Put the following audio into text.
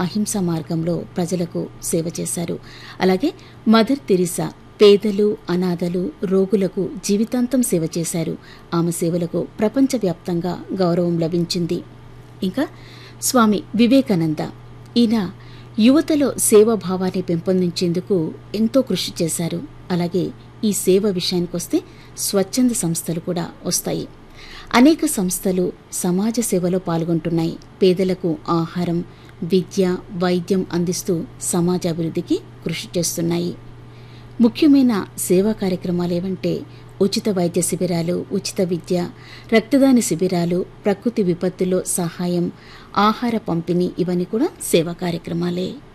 అహింస మార్గంలో ప్రజలకు సేవ చేశారు అలాగే మదర్ తెరిసా పేదలు అనాథలు రోగులకు జీవితాంతం సేవ చేశారు ఆమె సేవలకు ప్రపంచవ్యాప్తంగా గౌరవం లభించింది ఇంకా స్వామి వివేకానంద ఈయన యువతలో సేవాభావాన్ని పెంపొందించేందుకు ఎంతో కృషి చేశారు అలాగే ఈ సేవ విషయానికొస్తే స్వచ్ఛంద సంస్థలు కూడా వస్తాయి అనేక సంస్థలు సమాజ సేవలో పాల్గొంటున్నాయి పేదలకు ఆహారం విద్య వైద్యం అందిస్తూ సమాజ అభివృద్ధికి కృషి చేస్తున్నాయి ముఖ్యమైన సేవా కార్యక్రమాలు ఏవంటే ఉచిత వైద్య శిబిరాలు ఉచిత విద్య రక్తదాన శిబిరాలు ప్రకృతి విపత్తుల్లో సహాయం ఆహార పంపిణీ ఇవన్నీ కూడా సేవా కార్యక్రమాలే